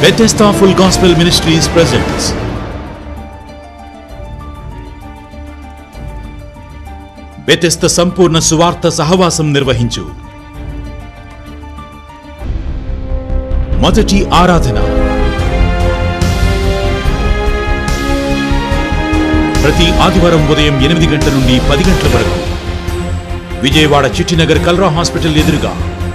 Bethesda Full Gospel Ministries presents Bethesda సంపూర్ణ సువార్త సహవాసం నిర్వహించు మొదటి ఆరాధన ప్రతి ఆదివారం ఉదయం ఎనిమిది గంటల నుండి పది గంటల వరకు విజయవాడ చిట్టినగర్ కల్రా హాస్పిటల్ ఎదురుగా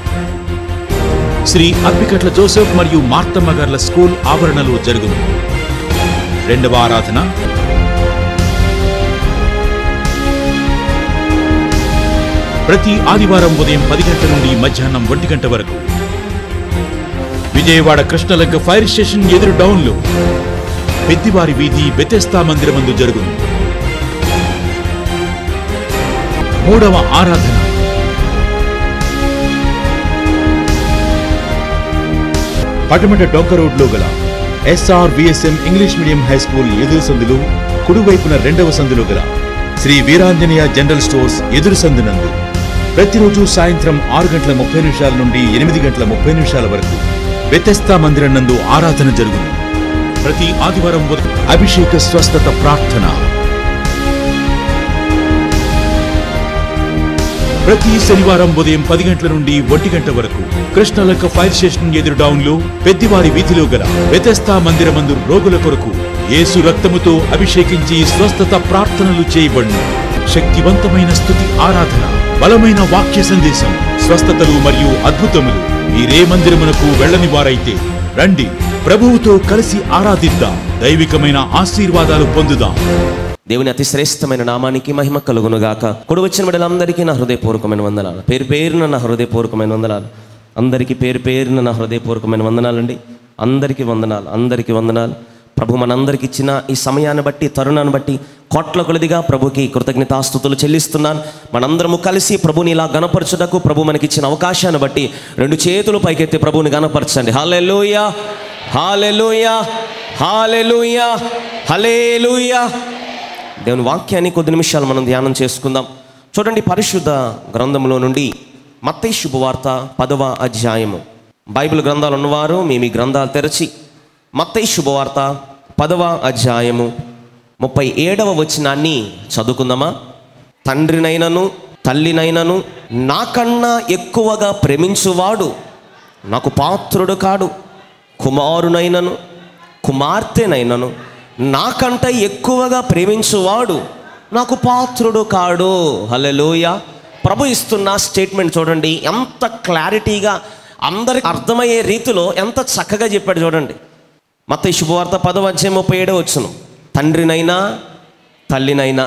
శ్రీ అప్పికట్ల జోసెఫ్ మరియు మార్తమ్మ గార్ల స్కూల్ ఆవరణలో జరుగును రెండవ ఆరాధన ప్రతి ఆదివారం ఉదయం పది గంటల నుండి మధ్యాహ్నం ఒంటి గంట వరకు విజయవాడ కృష్ణలంక ఫైర్ స్టేషన్ ఎదురు డౌన్లో పెద్దివారి వీధి బెతెస్తా మందిరమందు జరుగును మూడవ ఆరాధన పటమట డొంక రోడ్లో గల SR VSM English medium high school ఎదురు సందులు కుడివైపున రెండవ సందులో గల శ్రీ వీరాంజనేయ జనరల్ స్టోర్స్ ఎదురు సందునందు ప్రతిరోజు సాయంత్రం ఆరు గంటల ముప్పై నిమిషాల నుండి ఎనిమిది గంటల ముప్పై నిమిషాల వరకు వ్యతస్థా మందిరం నందు ఆరాధన జరుగును ప్రతి ఆదివారం ఉదయం అభిషేక స్వస్థత ప్రార్థన ప్రతి శనివారం ఉదయం పది గంటల నుండి ఒంటి గంట వరకు కృష్ణలంక ఫైర్ స్టేషన్ ఎదురు డౌన్ లో పెద్దివారి వీధిలో గల వ్యతస్థా మందిరమందు రోగుల కొరకు యేసు రక్తముతో అభిషేకించి స్వస్థత ప్రార్థనలు చేయబడును శక్తివంతమైన స్థుతి ఆరాధన బలమైన వాక్య సందేశం స్వస్థతలు మరియు అద్భుతములు మీరే మందిరమునకు వెళ్ళని వారైతే రండి ప్రభువుతో కలిసి ఆరాధిద్దాం దైవికమైన ఆశీర్వాదాలు పొందుదాం దేవుని అతి శ్రేష్టమైన నామానికి మహిమ కలుగునుగాక కొడు వచ్చిన బిడ్డలందరికీ నా హృదయపూర్వకమైన వందనాలు పేరు పేరున నా హృదయపూర్వకమైన వందనాలు అందరికీ పేరు పేరున నా హృదయపూర్వకమైన వందనాలండి అందరికీ వందనాలు అందరికీ వందనాలు ప్రభు మనందరికి ఇచ్చిన ఈ సమయాన్ని బట్టి తరుణాన్ని బట్టి కోట్ల కొలదిగా ప్రభుకి కృతజ్ఞతాస్తుతులు చెల్లిస్తున్నాను మనందరము కలిసి ప్రభుని ఇలా గణపరచుటకు ప్రభు మనకి ఇచ్చిన అవకాశాన్ని బట్టి రెండు చేతులు పైకెత్తి ప్రభుని గణపరచండి హాలెలూయా హాలెలూయా హాలెలూయా హలేలుయా దేవుని వాక్యాన్ని కొద్ది నిమిషాలు మనం ధ్యానం చేసుకుందాం చూడండి పరిశుద్ధ గ్రంథంలో నుండి మత్తయి శుభవార్త పదవ అధ్యాయము బైబిల్ గ్రంథాలు ఉన్నవారు మీ మీ గ్రంథాలు తెరచి మత్తయి శుభవార్త పదవ అధ్యాయము ముప్పై ఏడవ వచనాన్ని చదువుకుందామా తండ్రినైనను తల్లినైనను నాకన్నా ఎక్కువగా ప్రేమించువాడు నాకు పాత్రుడు కాడు కుమారునైనను కుమార్తెనైనను నాకంటే ఎక్కువగా ప్రేమించువాడు నాకు పాత్రుడు కాడు హల్లెలూయ ప్రభు ఇస్తున్న స్టేట్మెంట్ చూడండి ఎంత క్లారిటీగా అందరికి అర్థమయ్యే రీతిలో ఎంత చక్కగా చెప్పాడు చూడండి మత శుభవార్త పదవ అధ్యాయం ముప్పై ఏడో వచ్చును తండ్రినైనా తల్లినైనా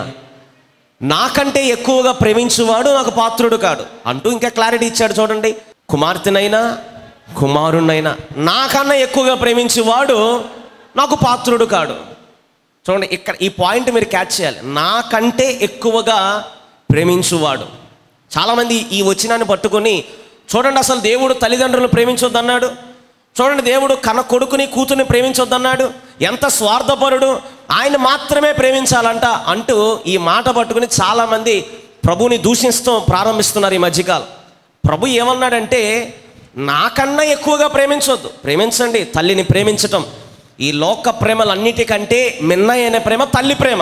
నాకంటే ఎక్కువగా ప్రేమించువాడు నాకు పాత్రుడు కాడు అంటూ ఇంకా క్లారిటీ ఇచ్చాడు చూడండి కుమార్తెనైనా కుమారుణ్ణైనా నాకన్నా ఎక్కువగా ప్రేమించేవాడు నాకు పాత్రుడు కాడు చూడండి ఇక్కడ ఈ పాయింట్ మీరు క్యాచ్ చేయాలి నాకంటే ఎక్కువగా ప్రేమించువాడు చాలామంది ఈ వచనాన్ని పట్టుకొని చూడండి అసలు దేవుడు తల్లిదండ్రులను ప్రేమించొద్దన్నాడు చూడండి దేవుడు కన కొడుకుని కూతుర్ని ప్రేమించొద్దన్నాడు ఎంత స్వార్థపరుడు ఆయన మాత్రమే ప్రేమించాలంట అంటూ ఈ మాట పట్టుకుని చాలామంది ప్రభుని దూషిస్తూ ప్రారంభిస్తున్నారు ఈ మధ్యకాలం ప్రభు ఏమన్నాడంటే నాకన్నా ఎక్కువగా ప్రేమించొద్దు ప్రేమించండి తల్లిని ప్రేమించటం ఈ లోక ప్రేమలన్నిటికంటే మిన్నయైన ప్రేమ తల్లి ప్రేమ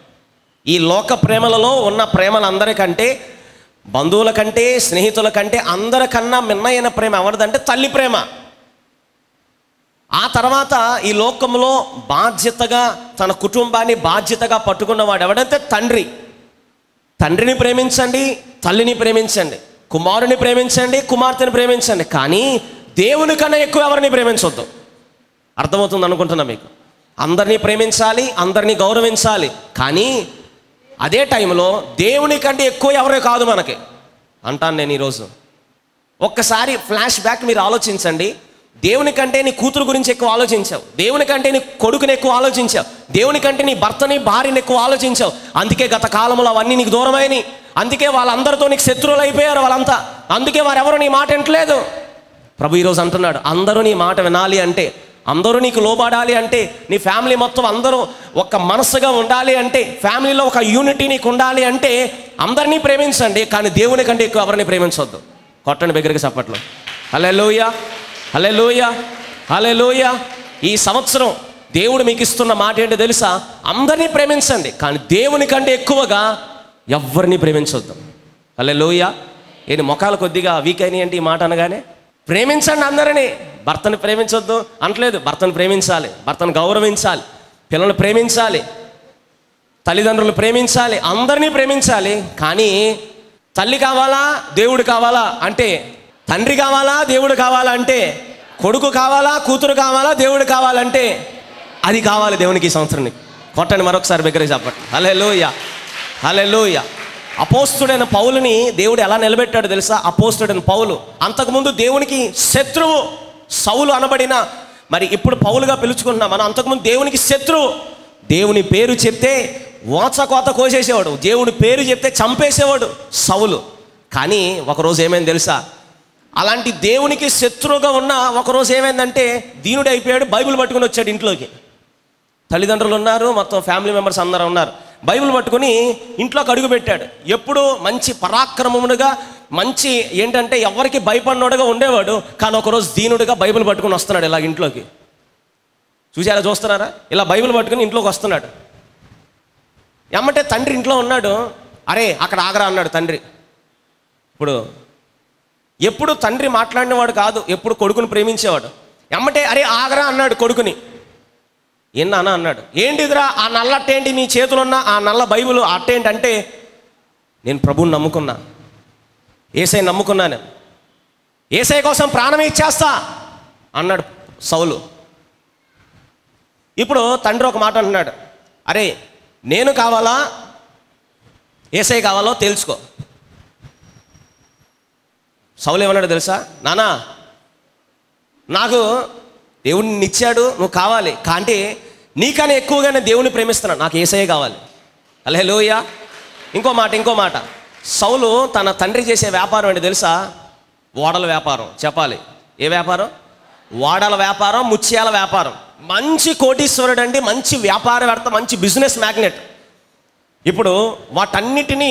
ఈ లోక ప్రేమలలో ఉన్న ప్రేమలందరికంటే బంధువుల కంటే స్నేహితుల కంటే అందరికన్నా మిన్నయైన ప్రేమ ఎవరిదంటే తల్లి ప్రేమ ఆ తర్వాత ఈ లోకంలో బాధ్యతగా తన కుటుంబాన్ని బాధ్యతగా పట్టుకున్నవాడు ఎవడంటే తండ్రి తండ్రిని ప్రేమించండి తల్లిని ప్రేమించండి కుమారుని ప్రేమించండి కుమార్తెని ప్రేమించండి కానీ దేవుని కన్నా ఎక్కువ ఎవరిని ప్రేమించొద్దు అర్థమవుతుంది అనుకుంటున్నా మీకు అందరినీ ప్రేమించాలి అందరినీ గౌరవించాలి కానీ అదే టైంలో దేవుని కంటే ఎక్కువ ఎవరే కాదు మనకి అంటాను నేను ఈరోజు ఒక్కసారి ఫ్లాష్ బ్యాక్ మీరు ఆలోచించండి దేవుని కంటే నీ కూతురు గురించి ఎక్కువ ఆలోచించావు దేవుని కంటే నీ కొడుకుని ఎక్కువ ఆలోచించావు దేవుని కంటే నీ భర్తని భార్యని ఎక్కువ ఆలోచించావు అందుకే గత కాలంలో అవన్నీ నీకు దూరమైనవి అందుకే వాళ్ళందరితో నీకు శత్రువులు అయిపోయారు వాళ్ళంతా అందుకే వారెవరు నీ మాట వింటలేదు ప్రభు ఈరోజు అంటున్నాడు అందరూ నీ మాట వినాలి అంటే అందరూ నీకు లోబడాలి అంటే నీ ఫ్యామిలీ మొత్తం అందరూ ఒక మనసుగా ఉండాలి అంటే ఫ్యామిలీలో ఒక యూనిటీ నీకు ఉండాలి అంటే అందరినీ ప్రేమించండి కానీ దేవుని కంటే ఎక్కువ ఎవరిని ప్రేమించొద్దు కొట్టండి దగ్గరికి చప్పట్లు హలే లోయ హలే లోయ హలే లోయ ఈ సంవత్సరం దేవుడు మీకు ఇస్తున్న మాట ఏంటో తెలుసా అందరినీ ప్రేమించండి కానీ దేవుని కంటే ఎక్కువగా ఎవరిని ప్రేమించొద్దు అల్లే లోయ ఏంటి ముఖాలు కొద్దిగా వీక్ అయినాయి అంటే ఈ మాట అనగానే ప్రేమించండి అందరినీ భర్తను ప్రేమించొద్దు అంటలేదు భర్తను ప్రేమించాలి భర్తను గౌరవించాలి పిల్లల్ని ప్రేమించాలి తల్లిదండ్రులు ప్రేమించాలి అందరినీ ప్రేమించాలి కానీ తల్లి కావాలా దేవుడు కావాలా అంటే తండ్రి కావాలా దేవుడు కావాలా అంటే కొడుకు కావాలా కూతురు కావాలా దేవుడు కావాలంటే అది కావాలి దేవునికి ఈ సంవత్సరం కొట్టండి మరొకసారి దగ్గర చెప్పండి హలే లోయ హలే లోయ అపోస్తుడైన పౌలుని దేవుడు ఎలా నిలబెట్టాడు తెలుసా అపోస్తుడైన పౌలు అంతకుముందు దేవునికి శత్రువు సౌలు అనబడిన మరి ఇప్పుడు పౌలుగా పిలుచుకుంటున్నాం మనం అంతకుముందు దేవునికి శత్రువు దేవుని పేరు చెప్తే ఓచకోత కోసేసేవాడు దేవుని పేరు చెప్తే చంపేసేవాడు సౌలు కానీ ఒకరోజు ఏమైంది తెలుసా అలాంటి దేవునికి శత్రువుగా ఉన్న ఒకరోజు ఏమైందంటే దీనుడు అయిపోయాడు బైబిల్ పట్టుకుని వచ్చాడు ఇంట్లోకి తల్లిదండ్రులు ఉన్నారు మొత్తం ఫ్యామిలీ మెంబర్స్ అందరూ ఉన్నారు బైబిల్ పట్టుకుని ఇంట్లోకి అడుగు పెట్టాడు ఎప్పుడు మంచి పరాక్రమమునుగా మంచి ఏంటంటే ఎవరికి భయపడినోడుగా ఉండేవాడు కానీ ఒకరోజు దీనుడుగా బైబిల్ పట్టుకుని వస్తున్నాడు ఇలా ఇంట్లోకి చూసారా చూస్తున్నారా ఇలా బైబిల్ పట్టుకుని ఇంట్లోకి వస్తున్నాడు ఎమ్మటే తండ్రి ఇంట్లో ఉన్నాడు అరే అక్కడ ఆగరా అన్నాడు తండ్రి ఇప్పుడు ఎప్పుడు తండ్రి మాట్లాడినవాడు కాదు ఎప్పుడు కొడుకుని ప్రేమించేవాడు ఎమ్మటే అరే ఆగరా అన్నాడు కొడుకుని ఎన్న అన్న అన్నాడు ఏంటిదిరా ఆ నల్ల అట్టేంటి నీ చేతులున్న ఆ నల్ల బైబిల్ అట్టేంటి అంటే నేను ప్రభువుని నమ్ముకున్నా ఏసై నమ్ముకున్నాను ఏసై కోసం ప్రాణం ఇచ్చేస్తా అన్నాడు సౌలు ఇప్పుడు తండ్రి ఒక మాట అంటున్నాడు అరే నేను కావాలా ఏసై కావాలో తెలుసుకో సౌలు ఏమన్నాడు తెలుసా నానా నాకు దేవుడిని ఇచ్చాడు నువ్వు కావాలి కాంటే నీకన్నా ఎక్కువగా నేను దేవుని ప్రేమిస్తున్నాను నాకు ఏసయ్య కావాలి అలే లోయ ఇంకో మాట ఇంకో మాట సౌలు తన తండ్రి చేసే వ్యాపారం ఏంటి తెలుసా ఓడల వ్యాపారం చెప్పాలి ఏ వ్యాపారం ఓడల వ్యాపారం ముత్యాల వ్యాపారం మంచి కోటీశ్వరుడు అండి మంచి వ్యాపారవేత్త మంచి బిజినెస్ మ్యాగ్నెట్ ఇప్పుడు వాటన్నిటినీ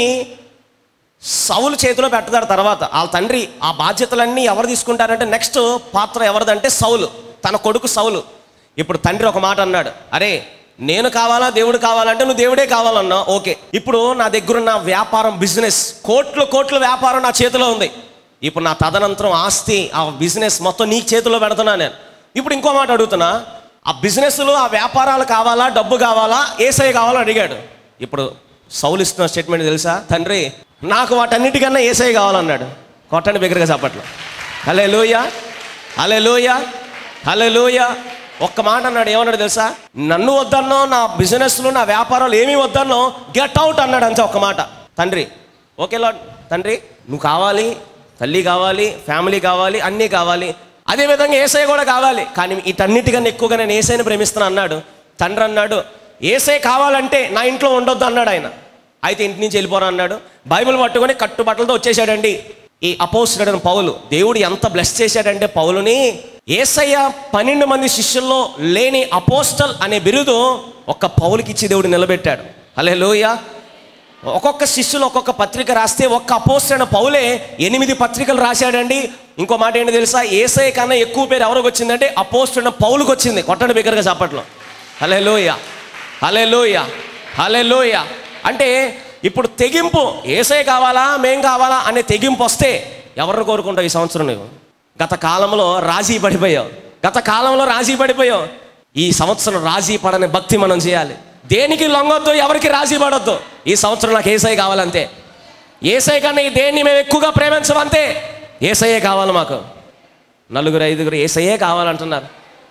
సౌలు చేతిలో పెడతారు తర్వాత వాళ్ళ తండ్రి ఆ బాధ్యతలన్నీ ఎవరు తీసుకుంటారంటే నెక్స్ట్ పాత్ర ఎవరిదంటే సౌలు తన కొడుకు సౌలు ఇప్పుడు తండ్రి ఒక మాట అన్నాడు అరే నేను కావాలా దేవుడు కావాలంటే నువ్వు దేవుడే కావాలన్నా ఓకే ఇప్పుడు నా దగ్గరున్న వ్యాపారం బిజినెస్ కోట్లు కోట్ల వ్యాపారం నా చేతిలో ఉంది ఇప్పుడు నా తదనంతరం ఆస్తి ఆ బిజినెస్ మొత్తం నీ చేతిలో పెడుతున్నా నేను ఇప్పుడు ఇంకో మాట అడుగుతున్నా ఆ బిజినెస్లు ఆ వ్యాపారాలు కావాలా డబ్బు కావాలా ఏసఐ కావాలా అడిగాడు ఇప్పుడు సౌలు ఇస్తున్న స్టేట్మెంట్ తెలుసా తండ్రి నాకు వాటన్నిటికన్నా ఏసఐ కావాలన్నాడు కొట్టండి బిగ్గరగా చెప్పట్లో హలే లోయ హలే లోయ హలే లోయ ఒక్క మాట అన్నాడు ఏమన్నాడు తెలుసా నన్ను వద్దన్నో నా బిజినెస్లు నా వ్యాపారాలు ఏమీ వద్దన్నో గెట్ అవుట్ అన్నాడు అంతే ఒక్క మాట తండ్రి ఓకే లాడ్ తండ్రి నువ్వు కావాలి తల్లి కావాలి ఫ్యామిలీ కావాలి అన్నీ కావాలి అదేవిధంగా ఏసై కూడా కావాలి కానీ వీటన్నిటికన్నా ఎక్కువగా నేను ఏసైని ప్రేమిస్తున్నా అన్నాడు తండ్రి అన్నాడు ఏసై కావాలంటే నా ఇంట్లో ఉండొద్దు అన్నాడు ఆయన అయితే ఇంటి నుంచి వెళ్ళిపోరా అన్నాడు బైబిల్ పట్టుకొని కట్టుబట్టలతో వచ్చేసాడండి ఈ అపోస్తుడైన పౌలు దేవుడు ఎంత బ్లెస్ చేశాడంటే పౌలుని ఏసయ్య పన్నెండు మంది శిష్యుల్లో లేని అపోస్టల్ అనే బిరుదు ఒక్క పౌలుకి ఇచ్చి దేవుడు నిలబెట్టాడు హలే లోయ ఒక్కొక్క శిష్యులు ఒక్కొక్క పత్రిక రాస్తే ఒక్క అపోస్తుడైన పౌలే ఎనిమిది పత్రికలు రాశాడండి ఇంకో మాట ఏంటి తెలుసా ఏసఐ కన్నా ఎక్కువ పేరు ఎవరికి వచ్చిందంటే అపోస్తుడైన పౌలుకి వచ్చింది కొట్టండి బిగ్గరగా చెప్పట్లో హలే లోయ హలే లోయ హలే లోయ అంటే ఇప్పుడు తెగింపు ఏసై కావాలా మేం కావాలా అనే తెగింపు వస్తే ఎవరిని కోరుకుంటావు ఈ సంవత్సరం నువ్వు గత కాలంలో రాజీ పడిపోయావు గత కాలంలో రాజీ పడిపోయావు ఈ సంవత్సరం రాజీ పడని భక్తి మనం చేయాలి దేనికి లొంగొద్దు ఎవరికి రాజీ పడొద్దు ఈ సంవత్సరం నాకు ఏసై కావాలంతే ఏసై కన్నా ఈ దేన్ని మేము ఎక్కువగా ప్రేమించమంతే ఏసయ్యే కావాలి మాకు నలుగురు ఐదుగురు ఏసయ్యే కావాలంటున్నారు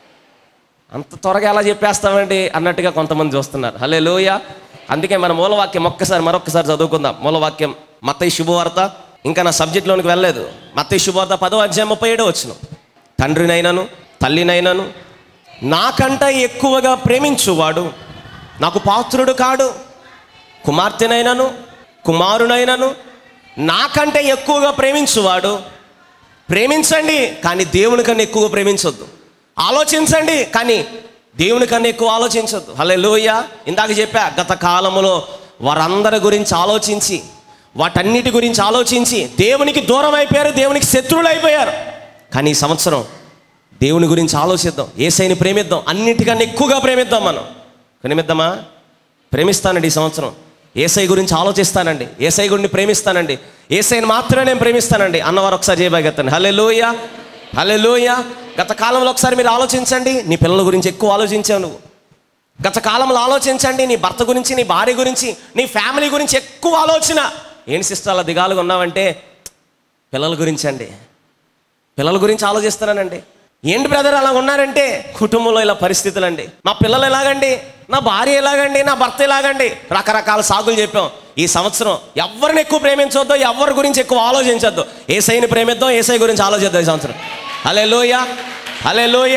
అంత త్వరగా ఎలా చెప్పేస్తామండి అన్నట్టుగా కొంతమంది చూస్తున్నారు హలే లోయ అందుకే మన మూలవాక్యం ఒక్కసారి మరొకసారి చదువుకుందాం మూలవాక్యం మత్తయి శుభవార్త ఇంకా నా సబ్జెక్ట్లోనికి వెళ్ళలేదు మత్తయి శుభవార్త పదో అధ్యాయం ముప్పై ఏడో వచ్చిన తండ్రినైనాను తల్లినైనాను నాకంట ఎక్కువగా ప్రేమించువాడు నాకు పాత్రుడు కాడు కుమార్తెనైనను కుమారునైనను నాకంటే ఎక్కువగా ప్రేమించువాడు ప్రేమించండి కానీ దేవుని కన్నా ఎక్కువ ప్రేమించొద్దు ఆలోచించండి కానీ దేవుని కన్నా ఎక్కువ ఆలోచించొద్దు హలే లోయ ఇందాక చెప్పా గత కాలంలో వారందరి గురించి ఆలోచించి వాటన్నిటి గురించి ఆలోచించి దేవునికి దూరం అయిపోయారు దేవునికి శత్రువులు అయిపోయారు కానీ ఈ సంవత్సరం దేవుని గురించి ఆలోచిద్దాం ఏసైని ప్రేమిద్దాం అన్నిటికన్నా ఎక్కువగా ప్రేమిద్దాం మనం ప్రేమిద్దామా ప్రేమిస్తానండి ఈ సంవత్సరం ఏసై గురించి ఆలోచిస్తానండి ఏసై గురిని ప్రేమిస్తానండి ఏసైని మాత్రమే నేను ప్రేమిస్తానండి అన్నవారు ఒకసారి చేయబాగెత్తండి హలే లోయ హలే లోయ గత కాలంలో ఒకసారి మీరు ఆలోచించండి నీ పిల్లల గురించి ఎక్కువ ఆలోచించావు నువ్వు గత కాలంలో ఆలోచించండి నీ భర్త గురించి నీ భార్య గురించి నీ ఫ్యామిలీ గురించి ఎక్కువ ఆలోచన ఏంటి సిస్టర్ అలా దిగాలుగా ఉన్నావంటే పిల్లల గురించి అండి పిల్లల గురించి ఆలోచిస్తున్నానండి ఏంటి బ్రదర్ అలా ఉన్నారంటే కుటుంబంలో ఇలా పరిస్థితులు అండి మా పిల్లలు ఎలాగండి నా భార్య ఎలాగండి నా భర్త ఎలాగండి రకరకాల సాగులు చెప్పాం ఈ సంవత్సరం ఎవరిని ఎక్కువ ప్రేమించొద్దు ఎవరి గురించి ఎక్కువ ఆలోచించొద్దు ఏసైని ప్రేమిద్దాం ఏసై గురించి ఆలోచిద్దాం ఈ సంవత్సరం హలే లోయ హలే లోయ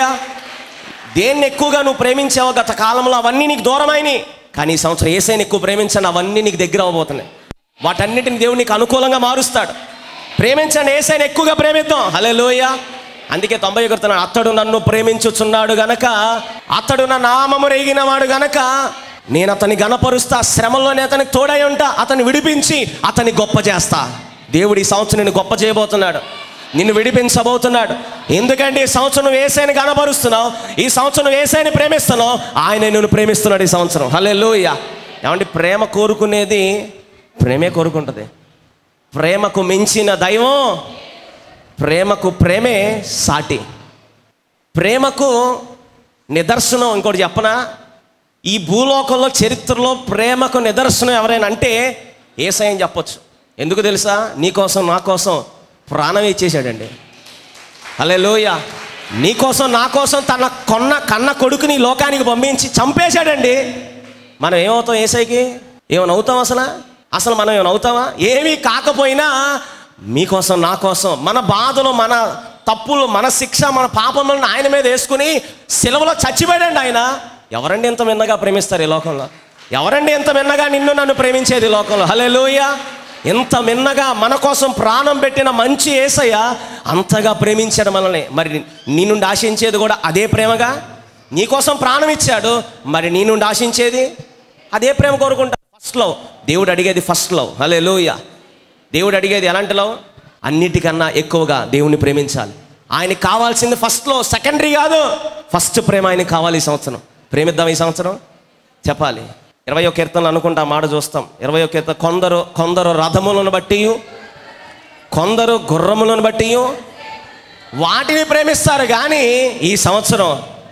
దేన్ని ఎక్కువగా నువ్వు ప్రేమించావో గత కాలంలో అవన్నీ నీకు దూరమైనవి కానీ ఈ సంవత్సరం ఏసైని ఎక్కువ ప్రేమించండి అవన్నీ నీకు దగ్గర అవ్వబోతున్నాయి వాటన్నిటిని దేవుడు నీకు అనుకూలంగా మారుస్తాడు ప్రేమించండి ఏసైని ఎక్కువగా ప్రేమిద్దాం హలే లోయ అందుకే తొంభై ఒకరుతున్నాడు అతడు నన్ను ప్రేమించుచున్నాడు గనక అతడు నా నామము రేగినవాడు గనక నేను అతని గణపరుస్తా శ్రమలోనే అతనికి తోడై ఉంటా అతన్ని విడిపించి అతన్ని గొప్ప చేస్తా దేవుడు ఈ సంవత్సరం నిన్ను గొప్ప చేయబోతున్నాడు నిన్ను విడిపించబోతున్నాడు ఎందుకంటే ఈ సంవత్సరం నువ్వు ఏసైని కనబరుస్తున్నావు ఈ సంవత్సరం నువ్వు ఏసైని ప్రేమిస్తున్నావు ఆయన నిన్ను ప్రేమిస్తున్నాడు ఈ సంవత్సరం హలే లోయ ఏమంటే ప్రేమ కోరుకునేది ప్రేమే కోరుకుంటుంది ప్రేమకు మించిన దైవం ప్రేమకు ప్రేమే సాటి ప్రేమకు నిదర్శనం ఇంకోటి చెప్పనా ఈ భూలోకంలో చరిత్రలో ప్రేమకు నిదర్శనం ఎవరైనా అంటే ఏసయ్యని చెప్పొచ్చు ఎందుకు తెలుసా నీకోసం నా కోసం ప్రాణం ఇచ్చేసాడండి అలే లోయ నీకోసం నా కోసం తన కొన్న కన్న కొడుకుని ఈ లోకానికి పంపించి చంపేశాడండి మనం ఏమవుతాం ఏసైకి ఏమైనా అవుతాం అసలు అసలు మనం ఏమైనా అవుతామా ఏమీ కాకపోయినా మీకోసం నా కోసం మన బాధలు మన తప్పులు మన శిక్ష మన పాపములను ఆయన మీద వేసుకుని సిలవలో చచ్చిపోయాడండి ఆయన ఎవరండి ఎంత మిన్నగా ప్రేమిస్తారు ఈ లోకంలో ఎవరండి ఎంత మిన్నగా నిన్ను నన్ను ప్రేమించేది ఈ లోకంలో హలే ఎంత మిన్నగా మన కోసం ప్రాణం పెట్టిన మంచి ఏసయ్య అంతగా ప్రేమించాడు మనల్ని మరి నీ నుండి ఆశించేది కూడా అదే ప్రేమగా నీకోసం ప్రాణం ఇచ్చాడు మరి నీ నుండి ఆశించేది అదే ప్రేమ కోరుకుంటా ఫస్ట్ లవ్ దేవుడు అడిగేది ఫస్ట్ లవ్ హలే దేవుడు అడిగేది ఎలాంటి లవ్ అన్నిటికన్నా ఎక్కువగా దేవుని ప్రేమించాలి ఆయనకి కావాల్సింది ఫస్ట్లో సెకండరీ కాదు ఫస్ట్ ప్రేమ ఆయనకి కావాలి ఈ సంవత్సరం ప్రేమిద్దాం ఈ సంవత్సరం చెప్పాలి ఇరవై ఒక కీర్తనలు అనుకుంటా ఆ మాట చూస్తాం ఇరవై ఒక కీర్తన కొందరు కొందరు రథములను బట్టి కొందరు గుర్రములను బట్టి వాటిని ప్రేమిస్తారు కానీ ఈ సంవత్సరం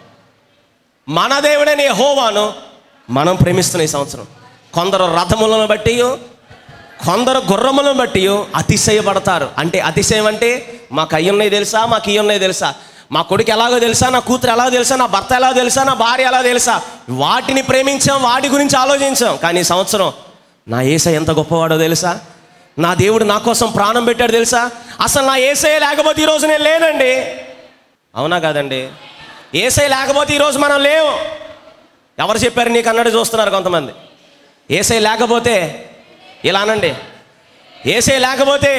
మన దేవుడని హోవాను మనం ప్రేమిస్తున్న ఈ సంవత్సరం కొందరు రథములను బట్టి కొందరు గుర్రములను బట్టి అతిశయపడతారు అంటే అతిశయం అంటే మాకు అయ్యి ఉన్నాయి తెలుసా మాకు ఇవి ఉన్నాయి తెలుసా మా కొడుకు ఎలాగో తెలుసా నా కూతురు ఎలాగో తెలుసా నా భర్త ఎలా తెలుసా నా భార్య ఎలా తెలుసా వాటిని ప్రేమించాం వాటి గురించి ఆలోచించాం కానీ ఈ సంవత్సరం నా ఏస ఎంత గొప్పవాడో తెలుసా నా దేవుడు నా కోసం ప్రాణం పెట్టాడు తెలుసా అసలు నా ఏసే లేకపోతే ఈరోజు నేను లేనండి అవునా కాదండి ఏసై లేకపోతే ఈరోజు మనం లేవు ఎవరు చెప్పారు నీకు అన్నట్టు చూస్తున్నారు కొంతమంది ఏసై లేకపోతే ఇలా అనండి ఏసై లేకపోతే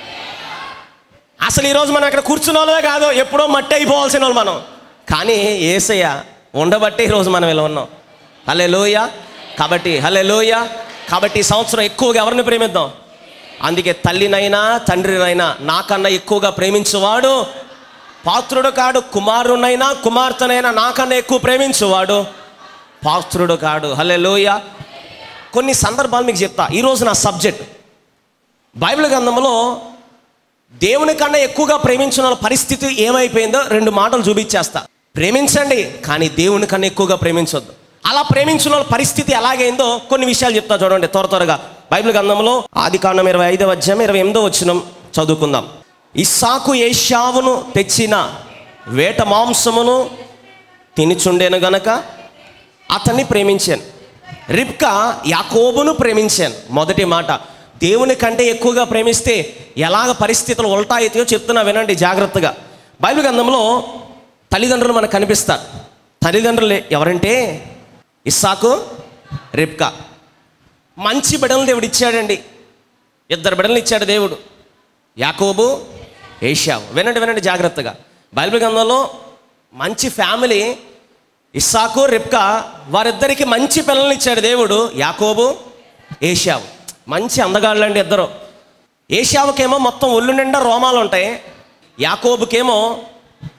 అసలు ఈరోజు మనం ఇక్కడ కూర్చున్న వాళ్ళమే కాదు ఎప్పుడో మట్టి అయిపోవాల్సిన వాళ్ళు మనం కానీ ఏసయ్య ఉండబట్టే ఈరోజు మనం ఇలా ఉన్నాం హలే లోయ కాబట్టి హలే లోయ కాబట్టి ఈ సంవత్సరం ఎక్కువగా ఎవరిని ప్రేమిద్దాం అందుకే తల్లినైనా తండ్రినైనా నాకన్నా ఎక్కువగా ప్రేమించువాడు పాత్రుడు కాడు కుమారునైనా కుమార్తెనైనా నాకన్నా ఎక్కువ ప్రేమించువాడు పాత్రుడు కాడు హలే లోయ కొన్ని సందర్భాలు మీకు చెప్తా ఈరోజు నా సబ్జెక్ట్ బైబిల్ గ్రంథంలో దేవుని కన్నా ఎక్కువగా ప్రేమించిన వాళ్ళ పరిస్థితి ఏమైపోయిందో రెండు మాటలు చూపించేస్తా ప్రేమించండి కానీ దేవుని కన్నా ఎక్కువగా ప్రేమించొద్దు అలా ప్రేమించిన వాళ్ళ పరిస్థితి ఎలాగైందో కొన్ని విషయాలు చెప్తా చూడండి త్వర త్వరగా బైబిల్ గ్రంథంలో ఆది కాండం ఇరవై ఐదవ అధ్యాయం ఇరవై ఎనిమిదో వచ్చిన చదువుకుందాం ఇస్సాకు ఏషావును తెచ్చిన వేట మాంసమును తినిచుండేను గనక అతన్ని ప్రేమించాను రిబ్కా యాకోబును ప్రేమించాను మొదటి మాట దేవుని కంటే ఎక్కువగా ప్రేమిస్తే ఎలాగ పరిస్థితులు ఉల్టాయితాయో చెప్తున్నా వినండి జాగ్రత్తగా బైబిల్ గ్రంథంలో తల్లిదండ్రులు మనకు కనిపిస్తారు తల్లిదండ్రులు ఎవరంటే ఇస్సాకు రిబ్కా మంచి బిడ్డలను దేవుడు ఇచ్చాడండి ఇద్దరు బిడ్డలను ఇచ్చాడు దేవుడు యాకోబు ఏషావు వినండి వినండి జాగ్రత్తగా బైబిల్ గ్రంథంలో మంచి ఫ్యామిలీ ఇస్సాకు రిప్కా వారిద్దరికి మంచి పిల్లల్ని ఇచ్చాడు దేవుడు యాకోబు ఏషావు మంచి అందగాళ్ళండి ఇద్దరు ఏషావుకేమో మొత్తం ఒళ్ళు నిండా రోమాలు ఉంటాయి యాకోబుకేమో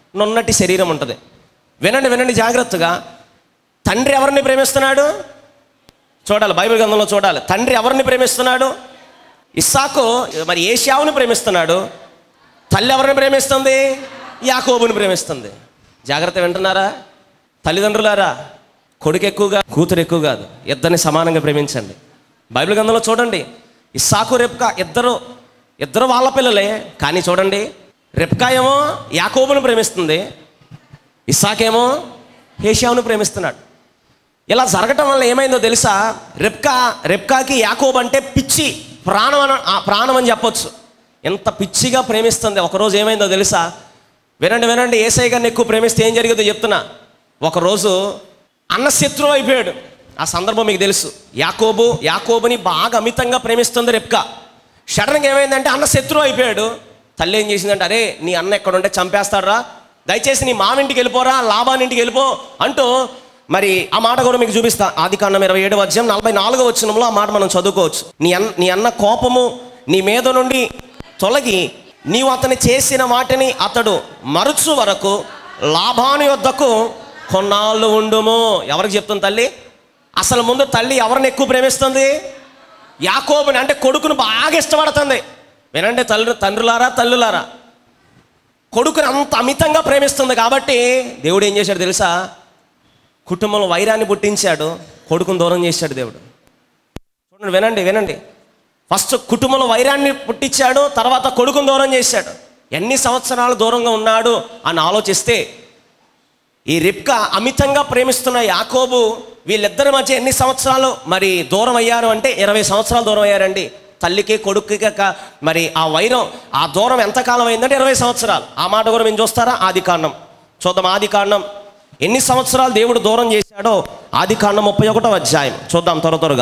నున్నటి శరీరం ఉంటుంది వినండి వినండి జాగ్రత్తగా తండ్రి ఎవరిని ప్రేమిస్తున్నాడు చూడాలి బైబిల్ గ్రంథంలో చూడాలి తండ్రి ఎవరిని ప్రేమిస్తున్నాడు ఇస్సాకు మరి ఏషావుని ప్రేమిస్తున్నాడు తల్లి ఎవరిని ప్రేమిస్తుంది యాకోబుని ప్రేమిస్తుంది జాగ్రత్త వింటున్నారా తల్లిదండ్రులారా కొడుకు ఎక్కువగా కూతురు ఎక్కువ కాదు ఇద్దరిని సమానంగా ప్రేమించండి బైబిల్ గ్రంథంలో చూడండి ఇస్సాకు రెప్కా ఇద్దరు ఇద్దరు వాళ్ళ పిల్లలే కానీ చూడండి రెప్కా ఏమో యాకోబుని ప్రేమిస్తుంది ఇస్సాకేమో హేషావును ప్రేమిస్తున్నాడు ఇలా జరగటం వల్ల ఏమైందో తెలుసా రెప్కా రెప్కాకి యాకోబ్ అంటే పిచ్చి ప్రాణం అని ఆ ప్రాణం అని చెప్పొచ్చు ఎంత పిచ్చిగా ప్రేమిస్తుంది ఒకరోజు ఏమైందో తెలుసా వినండి వినండి ఏసై గారిని ఎక్కువ ప్రేమిస్తే ఏం జరిగిందో చెప్తున్నా ఒకరోజు అన్న శత్రువు అయిపోయాడు ఆ సందర్భం మీకు తెలుసు యాకోబు యాకోబుని బాగా అమితంగా ప్రేమిస్తుంది రెప్కా సడన్గా ఏమైందంటే అన్న శత్రువు అయిపోయాడు తల్లి ఏం చేసిందంటే అరే నీ అన్న ఎక్కడ ఉంటే చంపేస్తాడరా దయచేసి నీ మావింటికి వెళ్ళిపోరా లాభానింటికి వెళ్ళిపో అంటూ మరి ఆ మాట కూడా మీకు చూపిస్తా ఆది కాండం ఇరవై ఏడు అధ్యాయం నలభై నాలుగో వచ్చినంలో ఆ మాట మనం చదువుకోవచ్చు నీ అన్న నీ అన్న కోపము నీ మీద నుండి తొలగి నీవు అతని చేసిన వాటిని అతడు మరుచు వరకు లాభాని వద్దకు కొన్నాళ్ళు ఉండుము ఎవరికి చెప్తుంది తల్లి అసలు ముందు తల్లి ఎవరిని ఎక్కువ ప్రేమిస్తుంది యాకోబుని అంటే కొడుకును బాగా ఇష్టపడుతుంది వినండి తల్లి తండ్రులారా తల్లులారా కొడుకుని అంత అమితంగా ప్రేమిస్తుంది కాబట్టి దేవుడు ఏం చేశాడు తెలుసా కుటుంబంలో వైరాన్ని పుట్టించాడు కొడుకును దూరం చేశాడు దేవుడు చూడండి వినండి వినండి ఫస్ట్ కుటుంబంలో వైరాన్ని పుట్టించాడు తర్వాత కొడుకును దూరం చేశాడు ఎన్ని సంవత్సరాలు దూరంగా ఉన్నాడు అని ఆలోచిస్తే ఈ రిప్కా అమితంగా ప్రేమిస్తున్న యాకోబు వీళ్ళిద్దరి మధ్య ఎన్ని సంవత్సరాలు మరి దూరం అయ్యారు అంటే ఇరవై సంవత్సరాలు దూరం అయ్యారండి తల్లికి కొడుకుకి క- మరి ఆ వైరం ఆ దూరం ఎంతకాలం అయిందంటే ఇరవై సంవత్సరాలు ఆ మాట కూడా మేము చూస్తారా ఆది కాండం చూద్దాం ఆది కాండం ఎన్ని సంవత్సరాలు దేవుడు దూరం చేశాడో ఆది కాండం ముప్పై ఒకటో అధ్యాయం చూద్దాం త్వర త్వరగా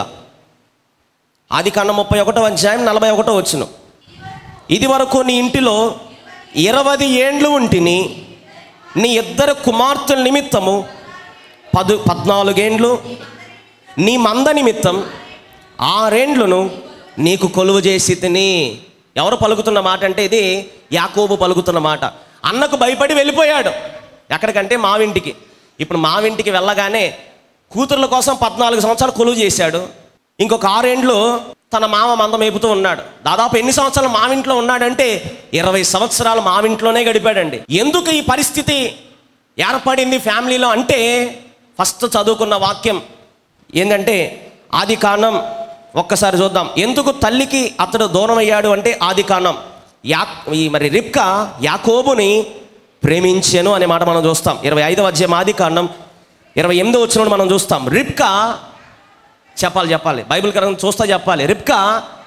ఆది కాండం ముప్పై ఒకటో అధ్యాయం నలభై ఒకటో వచ్చును ఇది వరకు నీ ఇంటిలో ఇరవై ఏండ్లు ఉంటిని నీ ఇద్దరు కుమార్తెల నిమిత్తము పదు పద్నాలుగేండ్లు నీ మంద నిమిత్తం ఆరేండ్లను నీకు కొలువు చేసి తిని ఎవరు పలుకుతున్న మాట అంటే ఇది యాకోబు పలుకుతున్న మాట అన్నకు భయపడి వెళ్ళిపోయాడు ఎక్కడికంటే మావింటికి ఇప్పుడు మావింటికి వెళ్ళగానే కూతుర్ల కోసం పద్నాలుగు సంవత్సరాలు కొలువు చేశాడు ఇంకొక ఆరేండ్లు తన మామ మంద మేపుతూ ఉన్నాడు దాదాపు ఎన్ని సంవత్సరాలు మావింట్లో ఉన్నాడంటే ఇరవై సంవత్సరాలు మావింట్లోనే గడిపాడండి ఎందుకు ఈ పరిస్థితి ఏర్పడింది ఫ్యామిలీలో అంటే ఫస్ట్ చదువుకున్న వాక్యం ఏంటంటే ఆది కాండం ఒక్కసారి చూద్దాం ఎందుకు తల్లికి అతడు దూరం అయ్యాడు అంటే ఆది కాండం యా ఈ మరి రిప్కా యాకోబుని ప్రేమించాను అనే మాట మనం చూస్తాం ఇరవై ఐదవ అధ్యాయం ఆది కాండం ఇరవై ఎనిమిదో వచ్చిన మనం చూస్తాం రిప్కా చెప్పాలి చెప్పాలి బైబిల్ గ్రంథం చూస్తా చెప్పాలి రిప్కా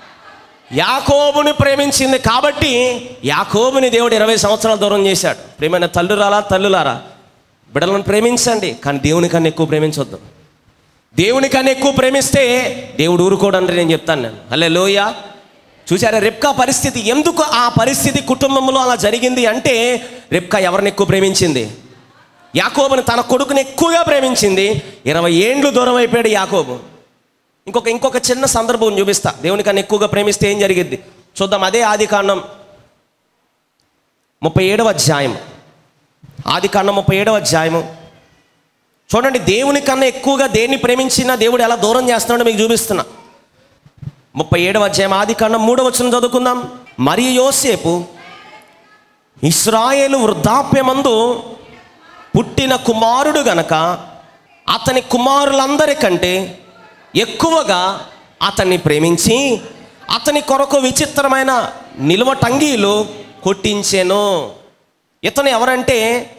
యాకోబుని ప్రేమించింది కాబట్టి యాకోబుని దేవుడు ఇరవై సంవత్సరాలు దూరం చేశాడు ప్రేమైన తల్లురాలా తల్లులారా బిడ్డలను ప్రేమించండి కానీ దేవుని కన్నా ఎక్కువ ప్రేమించొద్దు దేవుని కన్నా ఎక్కువ ప్రేమిస్తే దేవుడు ఊరుకోడండి నేను చెప్తాను నేను అల్లే లోయ చూసారా రెప్కా పరిస్థితి ఎందుకు ఆ పరిస్థితి కుటుంబంలో అలా జరిగింది అంటే రెప్కా ఎవరిని ఎక్కువ ప్రేమించింది యాకోబుని తన కొడుకుని ఎక్కువగా ప్రేమించింది ఇరవై ఏండ్లు దూరం అయిపోయాడు యాకోబు ఇంకొక ఇంకొక చిన్న సందర్భం చూపిస్తా దేవుని కన్నా ఎక్కువగా ప్రేమిస్తే ఏం జరిగిద్ది చూద్దాం అదే ఆది కాండం ముప్పై ఏడవ అధ్యాయం ఆది కాండం ముప్పై ఏడవ అధ్యాయము చూడండి దేవుని కన్నా ఎక్కువగా దేన్ని ప్రేమించినా దేవుడు ఎలా దూరం చేస్తున్నాడో మీకు చూపిస్తున్నా ముప్పై ఏడవ అధ్యాయం ఆది కాండం మూడవ వచ్చిన చదువుకుందాం మరియు యోసేపు ఇస్రాయేలు వృద్ధాప్యమందు పుట్టిన కుమారుడు గనక అతని కుమారులందరికంటే ఎక్కువగా అతన్ని ప్రేమించి అతని కొరకు విచిత్రమైన నిలువటంగీలు కొట్టించెను ఇతను ఎవరంటే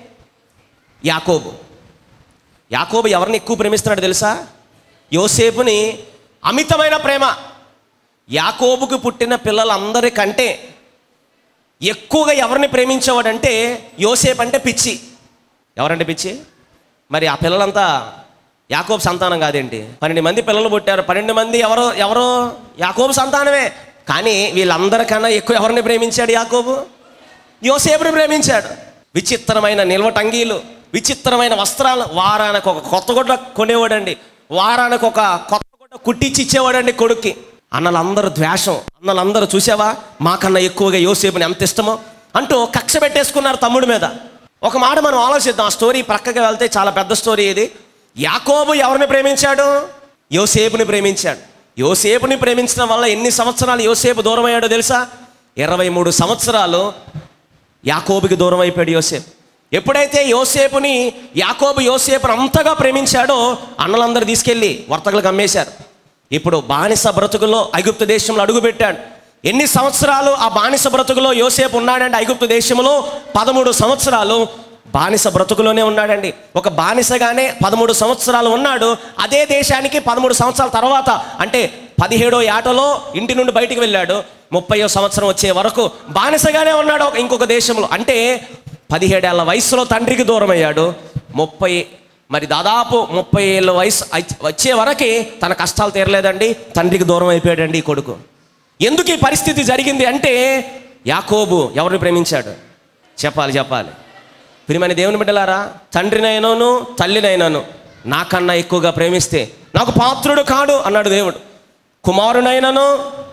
యాకోబు యాకోబు ఎవరిని ఎక్కువ ప్రేమిస్తున్నాడు తెలుసా యోసేపుని అమితమైన ప్రేమ యాకోబుకు పుట్టిన పిల్లలందరికంటే ఎక్కువగా ఎవరిని ప్రేమించేవాడంటే యోసేపు అంటే పిచ్చి ఎవరంటే పిచ్చి మరి ఆ పిల్లలంతా యాకోబు సంతానం కాదేంటి పన్నెండు మంది పిల్లలు పుట్టారు పన్నెండు మంది ఎవరో ఎవరో యాకోబు సంతానమే కానీ వీళ్ళందరికన్నా ఎక్కువ ఎవరిని ప్రేమించాడు యాకోబు యోసేపుని ప్రేమించాడు విచిత్రమైన నిల్వటంగీలు విచిత్రమైన వస్త్రాలు వారానికి ఒక కొత్త గుడ్డ కొనేవాడండి వారానికి ఒక కొత్త గుడ్డ కుట్టించి ఇచ్చేవాడండి కొడుక్కి అన్నలందరూ ద్వేషం అన్నలందరూ చూసావా మాకన్నా ఎక్కువగా యోసేపుని ఎంత ఇష్టమో అంటూ కక్ష పెట్టేసుకున్నారు తమ్ముడి మీద ఒక మాట మనం ఆలోచిద్దాం ఆ స్టోరీ ప్రక్కకి వెళ్తే చాలా పెద్ద స్టోరీ ఇది యాకోబు ఎవరిని ప్రేమించాడు యోసేపుని ప్రేమించాడు యోసేపుని ప్రేమించడం వల్ల ఎన్ని సంవత్సరాలు యోసేపు దూరం అయ్యాడో తెలుసా ఇరవై మూడు సంవత్సరాలు యాకోబుకి దూరం అయిపోయాడు యోసేపు ఎప్పుడైతే యోసేపుని యాకోబు యోసేపుని అంతగా ప్రేమించాడో అన్నలందరూ తీసుకెళ్ళి వర్తకులకు అమ్మేశారు ఇప్పుడు బానిస బ్రతుకులో ఐగుప్తు దేశంలో అడుగుపెట్టాడు ఎన్ని సంవత్సరాలు ఆ బానిస బ్రతుకులో యోసేపు ఉన్నాడంటే ఐగుప్తు దేశంలో పదమూడు సంవత్సరాలు బానిస బ్రతుకులోనే ఉన్నాడండి ఒక బానిసగానే పదమూడు సంవత్సరాలు ఉన్నాడు అదే దేశానికి పదమూడు సంవత్సరాల తర్వాత అంటే పదిహేడో ఏటలో ఇంటి నుండి బయటికి వెళ్ళాడు ముప్పయో సంవత్సరం వచ్చే వరకు బానిసగానే ఉన్నాడు ఒక- ఇంకొక దేశంలో అంటే పదిహేడేళ్ల వయసులో తండ్రికి దూరం అయ్యాడు ముప్పై మరి దాదాపు ముప్పై ఏళ్ళ వయసు అయి- వచ్చే వరకే తన కష్టాలు తీరలేదండి తండ్రికి దూరం అయిపోయాడండి ఈ కొడుకు ఎందుకు ఈ పరిస్థితి జరిగింది అంటే యాకోబు ఎవరిని ప్రేమించాడు చెప్పాలి చెప్పాలి ప్రియమైన దేవుని బిడ్డలారా తండ్రినైనాను తల్లినైనాను నాకన్నా ఎక్కువగా ప్రేమిస్తే నాకు పాత్రుడు కాడు అన్నాడు దేవుడు కుమారునైనాను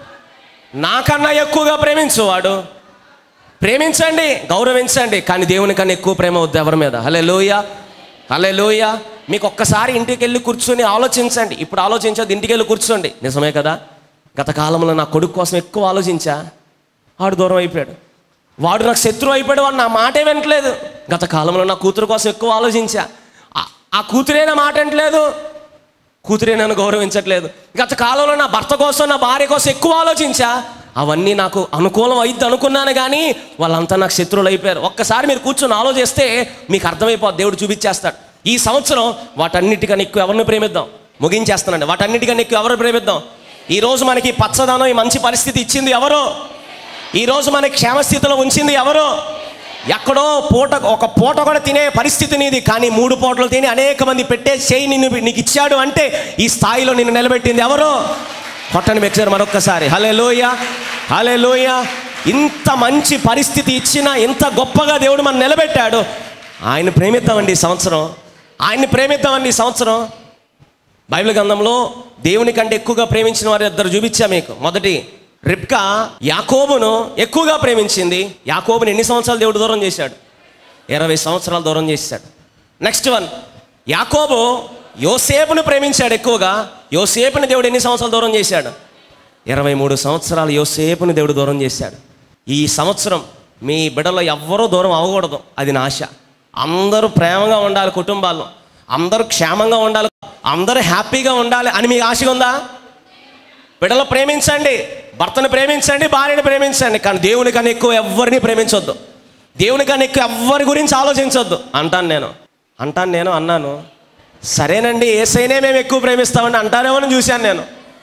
నాకన్నా ఎక్కువగా ప్రేమించువాడు ప్రేమించండి గౌరవించండి కానీ దేవుని కన్నా ఎక్కువ ప్రేమ వద్దు ఎవరి మీద హలే లోయ హలే లోయ మీకు ఒక్కసారి ఇంటికి వెళ్ళి కూర్చొని ఆలోచించండి ఇప్పుడు ఆలోచించదు ఇంటికి వెళ్ళి కూర్చోండి నిజమే కదా గత కాలంలో నా కొడుకు కోసం ఎక్కువ ఆలోచించా వాడు దూరం అయిపోయాడు వాడు నాకు శత్రువు అయిపోయాడు వాడు నా మాటే వినట్లేదు గత కాలంలో నా కూతురు కోసం ఎక్కువ ఆలోచించా ఆ- ఆ కూతురే నా మాట వినట్లేదు కూతురే నన్ను గౌరవించట్లేదు గత కాలంలో నా భర్త కోసం నా భార్య కోసం ఎక్కువ ఆలోచించా అవన్నీ నాకు అనుకూలం అయిద్ది అనుకున్నాను కానీ వాళ్ళంతా నాకు శత్రువులు అయిపోయారు ఒక్కసారి మీరు కూర్చొని ఆలోచిస్తే మీకు అర్థమైపోద్ది దేవుడు చూపించేస్తాడు ఈ సంవత్సరం వాటన్నిటికన్నా ఎక్కువ ఎవరిని ప్రేమిద్దాం ముగించేస్తానండి వాటన్నిటికన్నా ఎక్కువ ఎవరిని ప్రేమిద్దాం ఈ రోజు మనకి పచ్చదనం ఈ మంచి పరిస్థితి ఇచ్చింది ఎవరో ఈ రోజు మనకి క్షేమస్థితిలో ఉంచింది ఎవరో ఎక్కడో పూట ఒక పూట కూడా తినే పరిస్థితి నీది కానీ మూడు పూటలు తిని అనేక మంది పెట్టే చేయి నిన్ను నీకు ఇచ్చాడు అంటే ఈ స్థాయిలో నిన్ను నిలబెట్టింది ఎవరో కొట్టని వ్యక్తి మరొక్కసారి హలే లోయ హలే లోయ ఇంత మంచి పరిస్థితి ఇచ్చిన ఇంత గొప్పగా దేవుడు మనం నిలబెట్టాడు ఆయన ప్రేమిద్దామండి ఈ సంవత్సరం ఆయన్ని ప్రేమిద్దామండి ఈ సంవత్సరం బైబిల్ గ్రంథంలో దేవుని కంటే ఎక్కువగా ప్రేమించిన వారు ఇద్దరు చూపించా మీకు మొదటి రిప్కా యాకోబును ఎక్కువగా ప్రేమించింది యాకోబుని ఎన్ని సంవత్సరాలు దేవుడు దూరం చేశాడు ఇరవై సంవత్సరాలు దూరం చేశాడు నెక్స్ట్ వన్ యాకోబు యోసేపుని ప్రేమించాడు ఎక్కువగా యోసేపుని దేవుడు ఎన్ని సంవత్సరాలు దూరం చేశాడు ఇరవై మూడు సంవత్సరాలు యోసేపుని దేవుడు దూరం చేశాడు ఈ సంవత్సరం మీ బిడ్డలో ఎవ్వరూ దూరం అవ్వకూడదు అది నా ఆశ అందరూ ప్రేమగా ఉండాలి కుటుంబాల్లో అందరూ క్షేమంగా ఉండాలి అందరూ హ్యాపీగా ఉండాలి అని మీకు ఆశగా ఉందా బిడ్డలు ప్రేమించండి భర్తను ప్రేమించండి భార్యను ప్రేమించండి కానీ దేవుని కన్నా ఎక్కువ ఎవరిని ప్రేమించొద్దు దేవుని కన్నా ఎక్కువ ఎవరి గురించి ఆలోచించొద్దు అంటాను నేను అంటాను నేను అన్నాను సరేనండి ఏసైనే మేము ఎక్కువ ప్రేమిస్తామండి అంటారేమో అని చూశాను నేను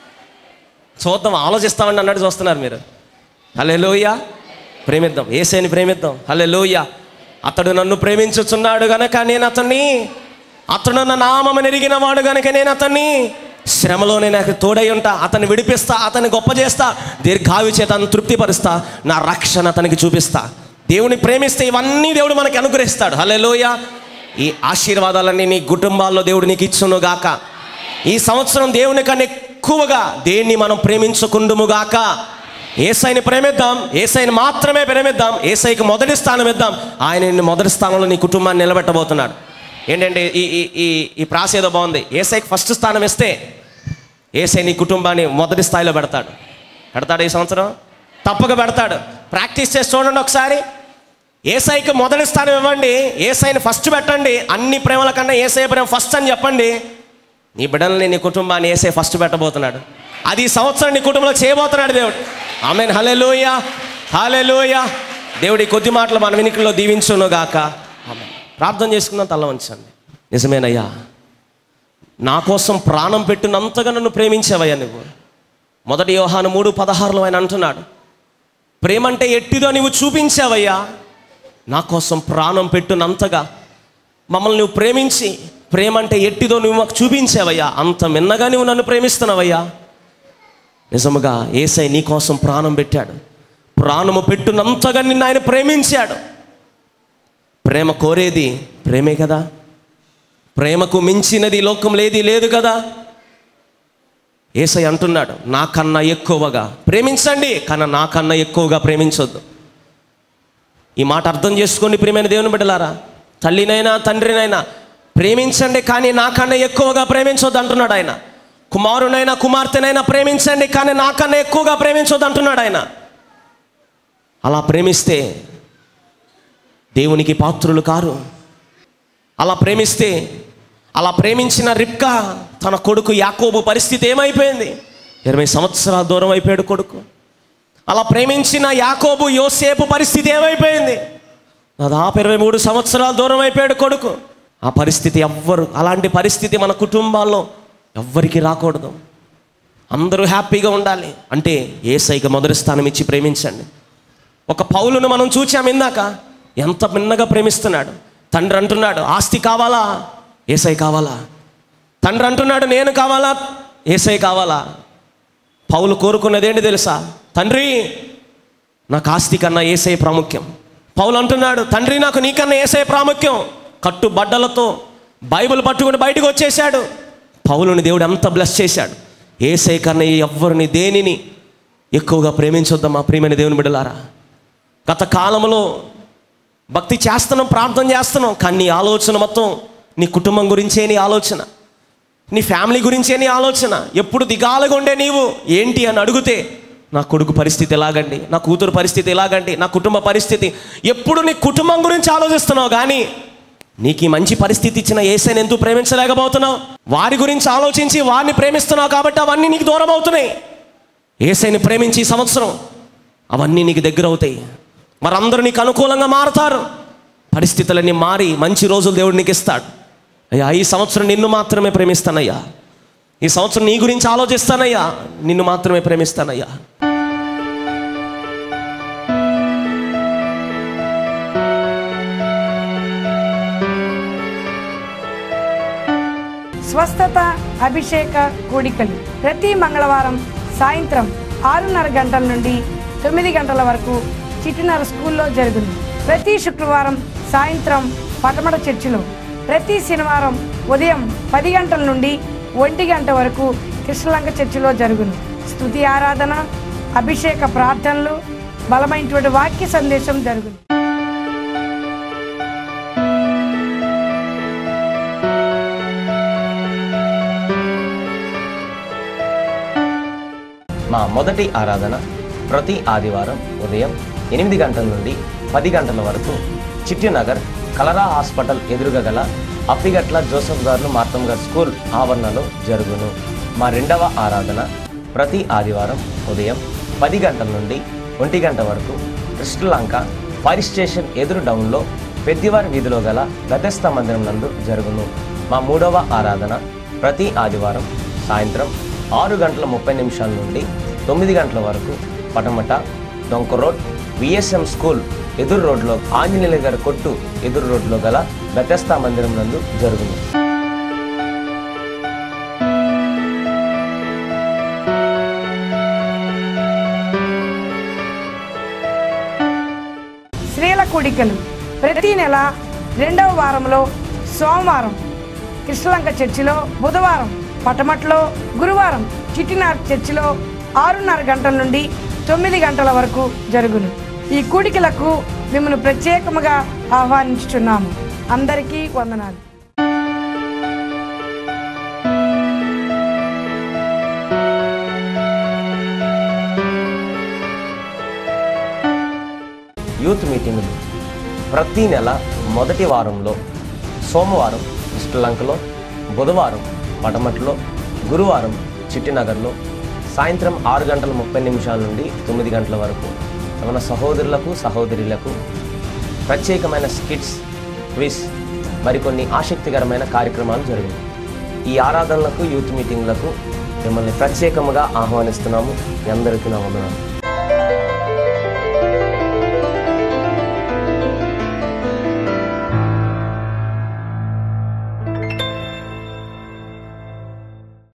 చూద్దాం ఆలోచిస్తామండి అన్నట్టు చూస్తున్నారు మీరు హలే లోయ ప్రేమిద్దాం ఏసైని ప్రేమిద్దాం హలే లోయ అతడు నన్ను ప్రేమించుచున్నాడు గనక నేను అతన్ని అతడు నా నామము ఎరిగిన వాడు గనక నేను అతన్ని శ్రమలోనే నాకు తోడై ఉంటా అతన్ని విడిపిస్తా అతన్ని గొప్ప చేస్తా దీర్ఘాయు చేత అతన్ని తృప్తిపరుస్తా నా రక్షణ అతనికి చూపిస్తా దేవుని ప్రేమిస్తే ఇవన్నీ దేవుడు మనకి అనుగ్రహిస్తాడు హలే లోయ ఈ ఆశీర్వాదాలన్నీ నీ కుటుంబాల్లో దేవుడు నీకు ఇచ్చును గాక ఈ సంవత్సరం దేవుని కన్నా ఎక్కువగా దేన్ని మనం ప్రేమించుకుందుము గాక ఏసైని ప్రేమిద్దాం ఏసైని మాత్రమే ప్రేమిద్దాం ఏసైకి మొదటి స్థానం ఇద్దాం ఆయన నిన్ను మొదటి స్థానంలో నీ కుటుంబాన్ని నిలబెట్టబోతున్నాడు ఏంటంటే ఈ ఈ ఈ ఈ ప్రాస ఏదో బాగుంది ఏసైకి ఫస్ట్ స్థానం ఇస్తే ఏసై నీ కుటుంబాన్ని మొదటి స్థాయిలో పెడతాడు పెడతాడు ఈ సంవత్సరం తప్పక పెడతాడు ప్రాక్టీస్ చేసి చూడండి ఒకసారి ఏసైకి మొదటి స్థానం ఇవ్వండి ఏసైని ఫస్ట్ పెట్టండి అన్ని ప్రేమల కన్నా ఏసై ప్రేమ ఫస్ట్ అని చెప్పండి నీ బిడ్డల్ని నీ కుటుంబాన్ని ఏసై ఫస్ట్ పెట్టబోతున్నాడు అది ఈ సంవత్సరం నీ కుటుంబంలో చేయబోతున్నాడు దేవుడు ఆమె హలే లోయ హలే లోయ దేవుడి కొద్ది మాటలు మన వినికిలో దీవించును గాక ఆమేన్. ప్రార్థన చేసుకుందాం తల్ల వంచండి నిజమేనయ్యా నా కోసం ప్రాణం పెట్టినంతగా నన్ను ప్రేమించావయ్యా నువ్వు మొదటి యోహాను మూడు పదహారులో ఆయన అంటున్నాడు ప్రేమంటే ఎట్టిదో నువ్వు చూపించావయ్యా నా కోసం ప్రాణం పెట్టునంతగా మమ్మల్ని నువ్వు ప్రేమించి ప్రేమ అంటే ఎట్టిదో నువ్వు మాకు చూపించావయ్యా అంత మిన్నగా నువ్వు నన్ను ప్రేమిస్తున్నావయ్యా నిజముగా ఏసై నీ కోసం ప్రాణం పెట్టాడు ప్రాణము పెట్టునంతగా నిన్ను ఆయన ప్రేమించాడు ప్రేమ కోరేది ప్రేమే కదా ప్రేమకు మించినది ఈ లోకంలో ఏది లేదు కదా ఏసై అంటున్నాడు నాకన్నా ఎక్కువగా ప్రేమించండి కానీ నాకన్నా ఎక్కువగా ప్రేమించొద్దు ఈ మాట అర్థం చేసుకోండి ప్రియమైన దేవుని బిడ్డలారా తల్లినైనా తండ్రినైనా ప్రేమించండి కానీ నాకన్నా ఎక్కువగా ప్రేమించొద్దు అంటున్నాడు ఆయన కుమారునైనా కుమార్తెనైనా ప్రేమించండి కానీ నాకన్నా ఎక్కువగా ప్రేమించొద్దు అంటున్నాడు ఆయన అలా ప్రేమిస్తే దేవునికి పాత్రులు కారు అలా ప్రేమిస్తే అలా ప్రేమించిన రిప్కా తన కొడుకు యాకోబు పరిస్థితి ఏమైపోయింది ఇరవై సంవత్సరాల దూరం అయిపోయాడు కొడుకు అలా ప్రేమించిన యాకోబు యోసేపు పరిస్థితి ఏమైపోయింది దాదాపు ఇరవై మూడు సంవత్సరాల దూరం అయిపోయాడు కొడుకు ఆ పరిస్థితి ఎవ్వరు అలాంటి పరిస్థితి మన కుటుంబాల్లో ఎవ్వరికి రాకూడదు అందరూ హ్యాపీగా ఉండాలి అంటే ఏసైకి మొదటి స్థానం ఇచ్చి ప్రేమించండి ఒక పౌలును మనం చూచాం ఇందాక ఎంత మిన్నగా ప్రేమిస్తున్నాడు తండ్రి అంటున్నాడు ఆస్తి కావాలా ఏసై కావాలా తండ్రి అంటున్నాడు నేను కావాలా ఏసై కావాలా పౌలు కోరుకున్నది ఏంటి తెలుసా తండ్రి నాకు ఆస్తి కన్నా ఏసై ప్రాముఖ్యం పౌలు అంటున్నాడు తండ్రి నాకు నీకన్నా ఏసై ప్రాముఖ్యం కట్టు బట్టలతో బైబిల్ పట్టుకుని బయటకు వచ్చేసాడు పౌలుని దేవుడు ఎంత బ్లెస్ చేశాడు ఏసై కన్నా ఎవ్వరిని దేనిని ఎక్కువగా ప్రేమించొద్దామా ప్రియమైన దేవుని బిడ్డలారా గత కాలంలో భక్తి చేస్తున్నాం ప్రార్థన చేస్తున్నాం కానీ నీ ఆలోచన మొత్తం నీ కుటుంబం గురించే నీ ఆలోచన నీ ఫ్యామిలీ గురించే నీ ఆలోచన ఎప్పుడు దిగాలుగా ఉండే నీవు ఏంటి అని అడిగితే నా కొడుకు పరిస్థితి ఎలాగండి నా కూతురు పరిస్థితి ఎలాగండి నా కుటుంబ పరిస్థితి ఎప్పుడు నీ కుటుంబం గురించి ఆలోచిస్తున్నావు కానీ నీకు ఈ మంచి పరిస్థితి ఇచ్చిన ఏసైని ఎందుకు ప్రేమించలేకపోతున్నావు వారి గురించి ఆలోచించి వారిని ప్రేమిస్తున్నావు కాబట్టి అవన్నీ నీకు దూరం అవుతున్నాయి ఏసైని ప్రేమించి ఈ సంవత్సరం అవన్నీ నీకు దగ్గర అవుతాయి వారందరూ నీకు అనుకూలంగా మారుతారు పరిస్థితులన్నీ మారి మంచి రోజులు దేవుడు నీకు ఇస్తాడు అయ్యా ఈ సంవత్సరం నిన్ను మాత్రమే ప్రేమిస్తానయ్యా ఈ సంవత్సరం నీ గురించి ఆలోచిస్తానయ్యా నిన్ను మాత్రమే ప్రేమిస్తానయ్యా స్వస్థత అభిషేక కూడికలు ప్రతి మంగళవారం సాయంత్రం ఆరున్నర గంటల నుండి తొమ్మిది గంటల వరకు చిట్టినర స్కూల్లో జరుగును ప్రతి శుక్రవారం సాయంత్రం పటమట చర్చిలో ప్రతి శనివారం ఉదయం పది గంటల నుండి ఒంటి గంట వరకు కృష్ణలంక చర్చిలో జరుగును స్తుతి ఆరాధన అభిషేక ప్రార్థనలు బలమైనటువంటి వాక్య సందేశం జరుగును మా మొదటి ఆరాధన ప్రతి ఆదివారం ఉదయం ఎనిమిది గంటల నుండి పది గంటల వరకు చిట్టినగర్ కలరా హాస్పిటల్ ఎదురుగా గల అప్పిగట్ల జోసఫ్ గారు మార్తమ్ గారు స్కూల్ ఆవరణలో జరుగును మా రెండవ ఆరాధన ప్రతి ఆదివారం ఉదయం పది గంటల నుండి ఒంటి గంట వరకు కృష్ణలంక ఫైర్ స్టేషన్ ఎదురు డౌన్లో పెద్దివారి వీధిలో గల గతస్థ మందిరం నందు జరుగును మా మూడవ ఆరాధన ప్రతి ఆదివారం సాయంత్రం ఆరు గంటల ముప్పై నిమిషాల నుండి తొమ్మిది గంటల వరకు పటమట డొంక రోడ్ విఎస్ఎం స్కూల్ ఎదురు రోడ్లో ఆంజనేయుల గారి కొట్టు ఎదురు రోడ్లో గల గతస్థ మందిరం నందు జరుగును స్త్రీల కూడికలు ప్రతి నెల రెండవ వారంలో సోమవారం కృష్ణలంక చర్చిలో బుధవారం పటమట్లో గురువారం చిట్టినార్ చర్చిలో ఆరున్నర గంటల నుండి తొమ్మిది గంటల వరకు జరుగును ఈ కూడికలకు మిమ్మల్ని ప్రత్యేకముగా ఆహ్వానించుచున్నాము అందరికీ వందనాలు యూత్ మీటింగులు ప్రతి నెల మొదటి వారంలో సోమవారం శ్రీలంకలో బుధవారం పటమట్లో గురువారం చిట్టినగర్లో సాయంత్రం ఆరు గంటల ముప్పై నిమిషాల నుండి తొమ్మిది గంటల వరకు మన సహోదరులకు సహోదరులకు ప్రత్యేకమైన స్కిట్స్ క్విజ్ మరికొన్ని ఆసక్తికరమైన కార్యక్రమాలు జరిగాయి ఈ ఆరాధనలకు యూత్ మీటింగ్లకు మిమ్మల్ని ప్రత్యేకముగా ఆహ్వానిస్తున్నాము మీ అందరికీ నా వందనాలు